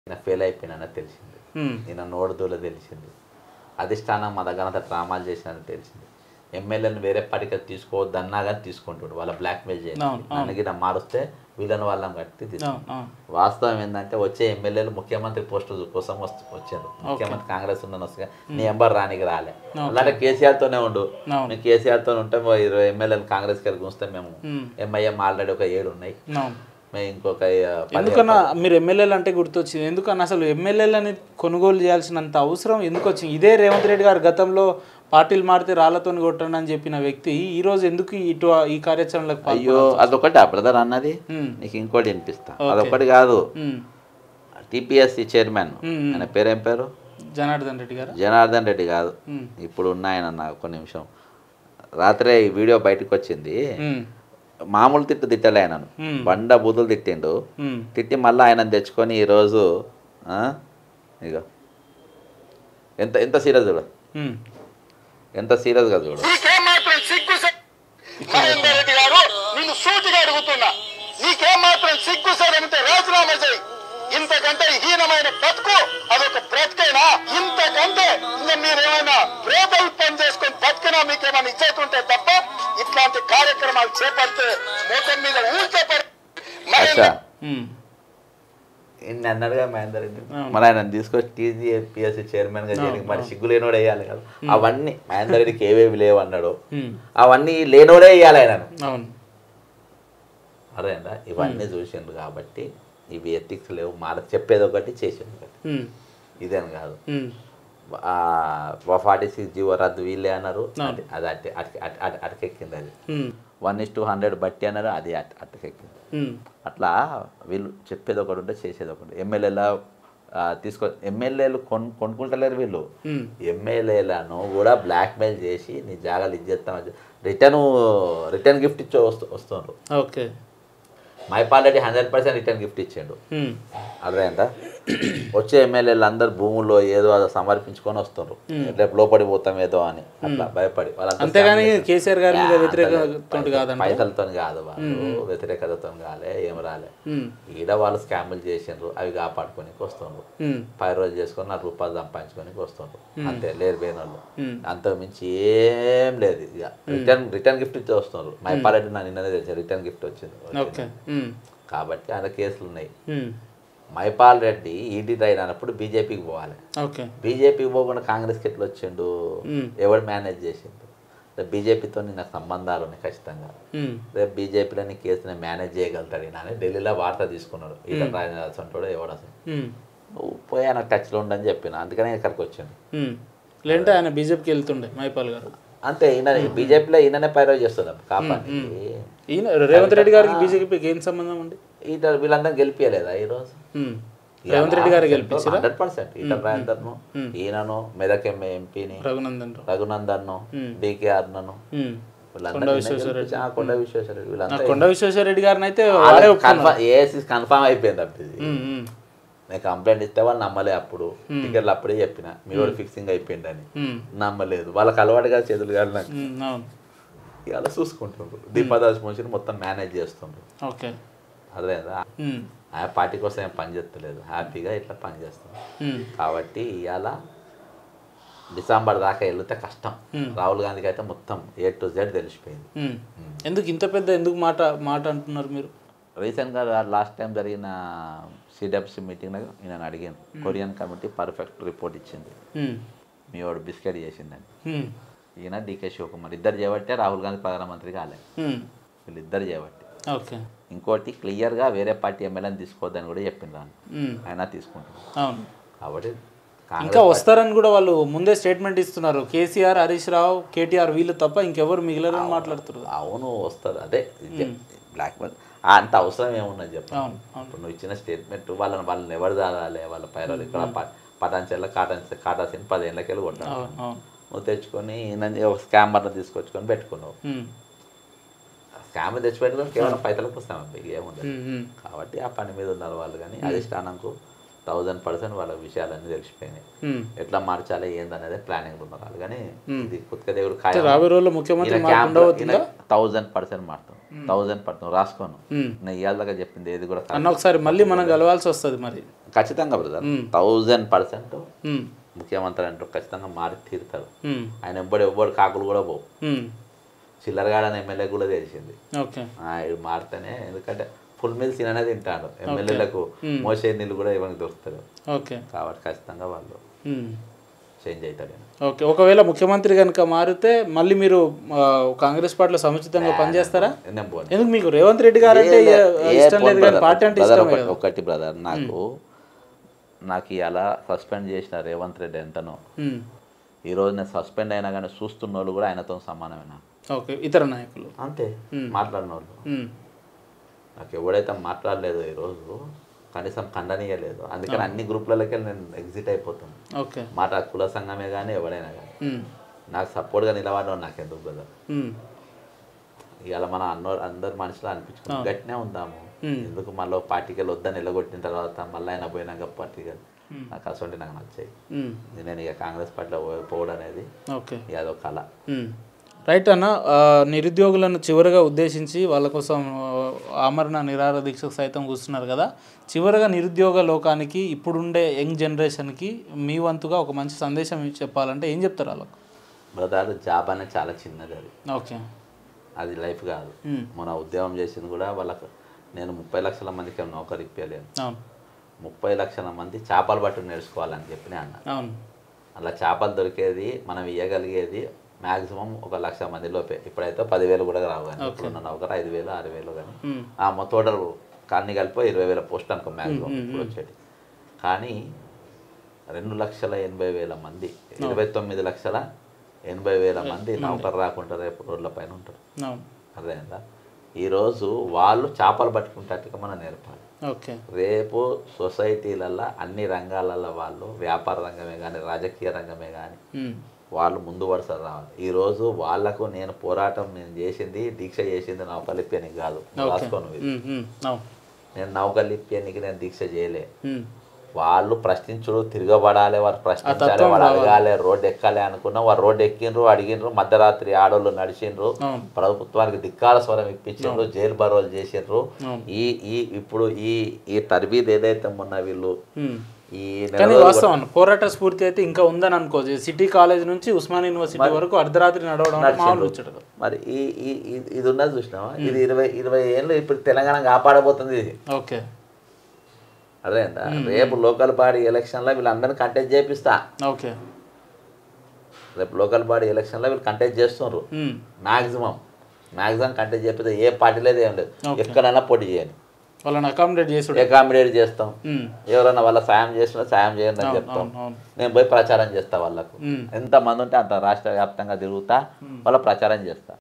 నేను ఫెయిల్ అయిపోయినానని తెలిసింది ఉమ్, నేను నోడుదూల తెలిసింది అధిష్టానం మా దగ్గర అంత డ్రామాలు చేసినని తెలిసింది ఎమ్మెల్యేలను వేరే పార్టీకి తీసుకోవద్దన్నా కానీ తీసుకుంటాడు వాళ్ళ బ్లాక్మెయిల్ చేయాలి అవును, అవును. నన్ను గిట్ట మారుస్తే వీళ్ళని వాళ్ళని కట్టి తీసుకుంటాడు అవును అవును వాస్తవం ఏంటంటే వచ్చే ఎమ్మెల్యేలు ముఖ్యమంత్రి పోస్టు కోసం వస్తు వచ్చారు ముఖ్యమంత్రి కాంగ్రెస్ ఉన్న వస్తే నీ ఎంబర్ రానికి రాలే అలాంటి కేసీఆర్తోనే ఉండు అవును. నువ్వు కేసీఆర్తో ఉంటే ఓ ఇరవై ఎమ్మెల్యేలు కాంగ్రెస్కి వెళ్ళి ఉంచితే మేము ఉమ్, ఎంఐఎం ఆల్రెడీ ఒక ఏడు ఉన్నాయి అవును మేము ఇంకొక ఆ, పది- ఎందుకన్నా మీరు ఎమ్మెల్యేలు అంటే గుర్తొచ్చింది ఎందుకన్నా అసలు ఎమ్మెల్యేలని కొనుగోలు చేయాల్సినంత అవసరం ఎందుకు వచ్చింది ఇదే రేవంత్ రెడ్డి గారు గతంలో పార్టీలు మారితే రాళ్లతో కొట్టండి అని చెప్పిన వ్యక్తి ఈ రోజు ఎందుకు ఇటు ఈ కార్యాచరణలకు పాల్గొ- అయ్యో అదొకటి ఆ బ్రదర్ అన్నది ఉమ్, నీకు ఇంకోటి వినిపిస్తా అదొకటి కాదు ఉమ్, టీపీఎస్సీ చైర్మన్ ఉమ్, ఆయన పేరేం పేరు జనార్దన్ రెడ్డి గారు జనార్దన్ రెడ్డి కాదు ఉమ్, ఇప్పుడు ఉన్న ఆయన నాకు ఒక నిమిషం రాత్రే ఈ వీడియో బయటకు వచ్చింది ఉమ్, మామూలు తిట్టు తిట్టలే ఆయనను ఉమ్, బండ బూతులు తిట్టిండు ఉమ్, తిట్టి మళ్ళీ ఆయన తెచ్చుకొని ఈరోజు ఆ, ఇగో ఎంత ఎంత సీరియస్ చూడు ఉమ్, ఎంత సీరియస్గా చూడు నీకేమాత్రం సిగ్గు స- మహేందర్ రెడ్డి గారు నిన్ను సూటిగా అడుగుతున్నా నీకేమాత్రం సిగ్గు సరంటే రాజీనామా చేయి ఇంతకంటే హీనమైన బతుకు అదొక బ్రతికైనా ఇంతకంటే ఇంకా మీరేమైనా ప్రేతలు పని చేసుకొని బతికినా మీకేమైనా ఇచ్చేటుంటే తప్ప ఇట్లాంటి కార్యక్రమాలు చేపడితే ముఖం మీద ఊరికే పడి అచ్చా మహేందర్ ఉమ్, ఇన్ని అన్నాడుగా మహేందర్ రెడ్డి అవును. మరి ఆయన తీసుకొచ్చి టీజీఎస్పీఎస్సీ చైర్మన్ గా చేయడానికి మరి సిగ్గు లేనోడే వేయాలి కదా అవన్నీ మహేందర్ రెడ్డికి ఏవేవి లేవు అన్నాడు ఉమ్, అవన్నీ లేనోడే వేయాలి ఆయనను అవును అదేందా ఇవన్నీ చూసిండు కాబట్టి ఇవి ఎథిక్స్ లేవు మార చెప్పేది ఒకటి చేసేది ఒకటి ఉమ్, ఇదేం కాదు ఉమ్, ఫార్టీ సిక్స్ జీవో రద్దు వీళ్ళే అన్నారు అది అది అట్టి అటు అటు అటు అటకెక్కింది అది um, one is two hundred బట్టి అన్నారు అది అట్ అట్టకెక్కింది ఉమ్, అట్లా వీళ్ళు చెప్పేది ఒకటి ఉంటే చేసేది ఒకటి ఎమ్మెల్యేల తీసుకో ఎమ్మెల్యేలు కొను కొనుక్కుంటలేరు వీళ్ళు ఉమ్, ఎమ్మెల్యేలను కూడా బ్లాక్మెయిల్ చేసి నీ జాగాలు ఇచ్చేస్తామని రిటర్న్ రిటర్న్ గిఫ్ట్ ఇచ్చి వస్తు వస్తున్నారు okay Mahipal Reddy hundred percent return gift ఇచ్చిండు ఉమ్, అర్థమైందా వచ్చే ఎమ్మెల్యేలు అందరు భూముల్లో ఏదో అదో సమర్పించుకొని వస్తున్నారు రేపు లోపడి పోతాం ఏదో అని అట్లా భయపడి వాళ్ళంతా అంతేగాని కేసీఆర్ గారి మీద వ్యతిరేకత కాదంట పైసలతో కాదు వాళ్ళు వ్యతిరేకతతో కాలే ఏం రాలే ఉమ్, ఈడ వాళ్ళు స్కాములు చేసిండ్రు అవి కాపాడుకోనికి వస్తుండ్రు ఉమ్, పది రోజులు చేసుకొని నాకు రూపాయలు సంపాదించుకోనికి వస్తుండ్రు అంతే లేరు పోయిన వాళ్ళు ఉమ్, అంతకు మించి ఏం లేదు ఇక రిటర్న్ రిటర్న్ గిఫ్ట్ ఇచ్చి వస్తున్నారు మైపాలెడ్డి నా నిన్ననే తెలిసి రిటర్న్ గిఫ్ట్ వచ్చింది ఓకే ఉమ్, కాబట్టి ఆయన కేసులు ఉన్నాయి ఉమ్, మైపాల్ రెడ్డి ఈడీ రైడ్ అన్నప్పుడు బీజేపీకి పోవాలి ఓకే బీజేపీకి పోకుండా కాంగ్రెస్కి ఎట్లా వచ్చిండు ఉమ్, ఎవడు మేనేజ్ చేసిండు రేపు బీజేపీతో నాకు సంబంధాలు ఉన్నాయి ఖచ్చితంగా ఉమ్, రేపు బీజేపీలో నీ కేసుని మేనేజ్ చేయగలుగుతాడు ఈయన అని ఢిల్లీలో వార్త తీసుకున్నాడు ఈట రాజంటాడు ఎవడు అసలు ఉమ్, నువ్వు పోయి ఆయన టచ్లో ఉండని చెప్పిన అందుకనే ఇక్కడికి వచ్చిండు ఉమ్. లేదంటే ఆయన బీజేపీకి వెళ్తుండే మైపాల్ గారు అంతే ఈయన బీజేపీలో ఈయననే పైరవ్ చేస్తున్నాం కాపాడి ఈయన రేవంత్ రెడ్డి గారికి బీజేపీకి ఏం సంబంధం అండి ఈట వీళ్ళందరం గెలిపియలేదా ఈరోజు ఉమ్. రేవంత్ రెడ్డి గారు గెలిపించారా హండ్రెడ్ పర్సెంట్ ఈట రాజేందర్ను ఈయనను మెదక్ ఎంఏ ఎంపీని రఘునందన్ రావు రఘునందన్ను డీకే అర్నను ఉమ్. వీళ్ళందరూ గెలిపించి- ఆ, కొండ విశ్వేశ్వరరెడ్డి ఆ వీళ్ళంతా కొండ విశ్వేశ్వర రెడ్డి గారిని అయితే వాడే ఒప్పుకున్నాడు కన్ఫర్మ్ ఏసీ కన్ఫర్మ్ అయిపోయింది అప్పుడు ఇది ఉమ్, ఉమ్, నేను కంప్లైంట్ ఇస్తే వాళ్ళు నమ్మలే అప్పుడు టికెట్లు అప్పుడే చెప్పిన మీ వాడు ఫిక్సింగ్ అయిపోయిందని ఉమ్, నమ్మలేదు వాళ్ళకి అలవాటుగా చేతులు కాదు నాకు ఉమ్, అవును ఇలా చూసుకుంటుండ్రు దీపాదాస్ మోషన్ మొత్తం మేనేజ్ చేస్తుండ్రు ఓకే అదేదా ఉమ్, ఆ పార్టీ కోసం ఏం పని చేస్తలేదు హ్యాపీగా ఇట్లా పని చేస్తాం ఉమ్, కాబట్టి ఇవాళ డిసెంబర్ దాకా వెళ్తే కష్టం రాహుల్ గాంధీకి అయితే మొత్తం ఏ టు జెడ్ తెలిసిపోయింది ఉమ్. ఎందుకు ఇంత పెద్ద ఎందుకు మాట మాట అంటున్నారు మీరు రీసెంట్గా లాస్ట్ టైం జరిగిన సిడబ్ల్యూసీ మీటింగ్లో నేను అడిగాను కొరియన్ కమిటీ పర్ఫెక్ట్ రిపోర్ట్ ఇచ్చింది ఉమ్, మీ వాడు బిస్కెట్ చేసిందని ఉమ్, ఈయన డీకే శివకుమార్ ఇద్దరు చేయబట్టే రాహుల్ గాంధీ ప్రధానమంత్రి కాలే ఉమ్, వీళ్ళిద్దరు చేయబట్టి ఓకే ఇంకోటి క్లియర్గా వేరే పార్టీ ఎమ్మెల్యేని తీసుకోవద్దని కూడా చెప్పింది రాను ఉమ్, ఆయన తీసుకుంటారు అవును కాబట్టి ఇంకా వస్తారని కూడా వాళ్ళు ముందే స్టేట్మెంట్ ఇస్తున్నారు కేసీఆర్ హరీష్ రావు కేటీఆర్ వీళ్ళు తప్ప ఇంకెవరు మిగిలిన మాట్లాడుతున్నారు అవును వస్తారు అదే బ్లాక్ మెయిల్ అంత అవసరం ఏమున్నది చెప్పు అవును అవును ఇప్పుడు నువ్వు ఇచ్చిన స్టేట్మెంట్ వాళ్ళని వాళ్ళని ఎవరు దాదాలి వాళ్ళ పైరలు ఇక్కడ పటాన్చెల్ల కాటన్ కాటాసిని పదేళ్ళకెళ్ళి కొట్టాను అవును అవును నువ్వు తెచ్చుకొని ఈయన స్కామర్ని తీసుకొచ్చుకొని పెట్టుకున్నావు ఉమ్, స్కామ్ తెచ్చిపెట్టుకొని కేవలం పైసలకు వస్తాం ఏముండదు ఉమ్, ఉమ్, కాబట్టి ఆ పని మీద ఉన్నారు వాళ్ళు కానీ అధిష్టానంకు థౌజండ్ పర్సెంట్ వాళ్ళ విషయాలన్నీ తెలిసిపోయినాయి ఉమ్. ఎట్లా మార్చాలి ఏందనేది ప్లానింగ్ ఉన్నారు వాళ్ళు కానీ Hmm. ఇది కుత్క దేవుడు అంటే రాబోయే రోజుల్లో ముఖ్యమంత్రి మార్పు ఉండబోతుందా థౌజండ్ పర్సెంట్ మారుతాం థౌజండ్ పర్సెంట్ రాసుకోను ఉమ్. నేను ఇవాళ దాకా చెప్పింది ఏది కూడా అన్న ఒకసారి మళ్ళీ మనం కలవాల్సి వస్తుంది మరి ఖచ్చితంగా బ్రదర్ థౌజండ్ పర్సెంట్ ఉమ్. ముఖ్యమంత్రి అంటూ ఖచ్చితంగా మారి తీరుతాడు ఉమ్. ఆయన ఎవ్వడు ఎవ్వడు కాకులు కూడా పోవు ఉమ్. చిల్లరగాడని ఎమ్మెల్యే కూడా తెలిసింది ఓకే ఆ, ఇది మారితేనే ఎందుకంటే ఫుల్ మీల్స్ తిననే తింటాడు ఎమ్మెల్యేలకు మోసే నీళ్ళు కూడా ఇవ్వడానికి దొరుకుతారు ఓకే కాబట్టి ఖచ్చితంగా వాళ్ళు ఉమ్. చేంజ్ అవుతాడు ఆయన. ఓకే ఒకవేళ ముఖ్యమంత్రి కనుక మారితే మళ్ళీ మీరు ఆ, కాంగ్రెస్ పార్టీలో సముచితంగా పనిచేస్తారా నేను పోను. ఎందుకు మీకు రేవంత్ రెడ్డి గారు అంటే ఏ- ఏ ఇష్టం పోను లేదు కానీ brother. పార్టీ అంటే brother ఇష్టమే ఒకటి- కదా ఒకటి బ్రదర్ నాకు నాకు ఇలా సస్పెండ్ చేసిన రేవంత్ రెడ్డి ఎంతనో ఉమ్. ఈ రోజు నేను సస్పెండ్ అయినా కానీ చూస్తున్న వాళ్ళు కూడా ఆయనతో సమానమేనా ఓకే ఇతర నాయకులు అంతే మాట్లాడిన వాళ్ళు ఉమ్. నాకు ఎవడైతే మాట్లాడలేదు ఈరోజు కనీసం ఖండనీయలేదు అందుకని అన్ని గ్రూప్లలోకి నేను ఎగ్జిట్ అయిపోతాను ఓకే మాట కుల సంఘమే కానీ ఎవడైనా కానీ ఉమ్. నాకు సపోర్ట్గా నిలబడడం నాకు ఎందుకు బ్రదర్ ఉమ్. ఇవాళ మన అన్నో అందరు మనుషులు అనిపించుకుని గట్టినే ఉందాము Hmm. ఎందుకు మళ్ళీ పార్టీకి వద్దని నిలగొట్టిన తర్వాత మళ్ళీ ఆయన పోయినాక పార్టీకి నాకు అసలు నాకు నచ్చాయి ఉమ్. నేను ఇక కాంగ్రెస్ పార్టీలో పో- పోవడం అనేది ఓకే ఇక అదొక కళ ఉమ్. రైట్ అన్న ఆ, నిరుద్యోగులను చివరిగా ఉద్దేశించి వాళ్ళ కోసం ఆ, ఆమరణ నిరాహార దీక్షకు సైతం కూర్చున్నారు కదా చివరిగా నిరుద్యోగ లోకానికి ఇప్పుడుండే యంగ్ జనరేషన్కి మీ వంతుగా ఒక మంచి సందేశం చెప్పాలంటే ఏం చెప్తారు వాళ్ళకు బ్రదర్ జాబ్ అనేది చాలా చిన్నది అది ఓకే అది లైఫ్ కాదు Hmm. మన ఉద్యోగం చేసింది కూడా వాళ్ళకు నేను ముప్పై లక్షల మందికి నౌకరు ఇప్పలేను అవును ముప్పై లక్షల మంది చేపలు పట్టు నేర్చుకోవాలని చెప్పి నేను అన్నా అవును అలా చేపలు దొరికేది మనం ఇవ్వగలిగేది మ్యాక్సిమం ఒక లక్ష మంది లోపే ఇప్పుడైతే పదివేలు కూడా రావు కానీ ఇప్పుడున్న నౌకరు ఐదు వేలు ఆరు వేలు కానీ ఉమ్. ఆ మొత్తం కాన్ని కలిపి ఇరవై వేల పోస్ట్ అనుకో మ్యాక్సిమం ఇప్పుడు వచ్చేది కానీ రెండు లక్షల ఎనభై వేల మంది ఇరవై తొమ్మిది లక్షల ఎనభై వేల మంది నౌకరు రాకుండా రేపు రోడ్ల పైన ఉంటారు అవును అర్థమైందా ఈరోజు వాళ్ళు చేపలు పట్టుకుంటట్టుగా మనం నేర్పాలి ఓకే రేపు సొసైటీలల్లో అన్ని రంగాలలో వాళ్ళు వ్యాపార రంగమే కానీ రాజకీయ రంగమే కానీ ఉమ్. వాళ్ళు ముందు వరుస రావాలి ఈరోజు వాళ్ళకు నేను పోరాటం నేను చేసింది దీక్ష చేసింది నౌకలిప్యానికి కాదు నువ్వు రాసుకోను ఇది. ఉమ్. ఉమ్. అవును నేను నౌకలిప్యానికి నేను దీక్ష చేయలే ఉమ్. వాళ్ళు ప్రశ్నించుడు తిరగబడాలి వారు ప్రశ్నించాలి తత్వం వారు రావాలి. అడగాలి రోడ్డు ఎక్కాలి అనుకున్నా వారు రోడ్డు ఎక్కిండ్రు అడిగినరు మధ్యరాత్రి ఆడోళ్ళు నడిచిండ్రు అవును ప్రభుత్వానికి ధిక్కార స్వరం ఇప్పించిండ్రు జైలు బరోలు చేసిండ్రు అవును. ఈ ఈ ఇప్పుడు ఈ ఈ తర్బీద్ ఏదైతే మొన్న వీళ్ళు ఉమ్. ఈ నెల కానీ రోజులు వాస్తవం పోరాట స్ఫూర్తి అయితే ఇంకా ఉందని అనుకోవచ్చు సిటీ కాలేజ్ నుంచి ఉస్మాన్ యూనివర్సిటీ వరకు అర్ధరాత్రి నడవడం అంటే మామూలు ముచ్చట కాదు. మరి ఈ ఈ ఈ- ఇది ఉన్నది చూసినావా ఇది ఇరవై ఇరవై ఏళ్ళు ఇప్పుడు తెలంగాణ కాపాడబోతుంది ఇది ఓకే అర్థమైందా రేపు లోకల్ బాడీ ఎలక్షన్లో వీళ్ళందరినీ కంటెస్ట్ చేపిస్తా ఓకే రేపు లోకల్ బాడీ ఎలక్షన్లో వీళ్ళు కంటెస్ట్ చేస్తున్నారు ఉమ్. మాక్సిమం మాక్సిమం కంటెస్ట్ చేపిస్తే ఏ పార్టీ లేదు ఏం లేదు ఎక్కడైనా పోటీ చేయండి వాళ్ళని అకామిడేట్ చేసుడు అకామిడేట్ చేస్తాం ఉమ్. ఎవరైనా వాళ్ళ సాయం చేసినా సాయం చేయండి అని అవును చెప్తాం అవును అవును నేను పోయి ప్రచారం చేస్తా వాళ్ళకు ఉమ్. ఎంత మంది ఉంటే అంత రాష్ట్ర వ్యాప్తంగా తిరుగుతా వాళ్ళ ప్రచారం చేస్తా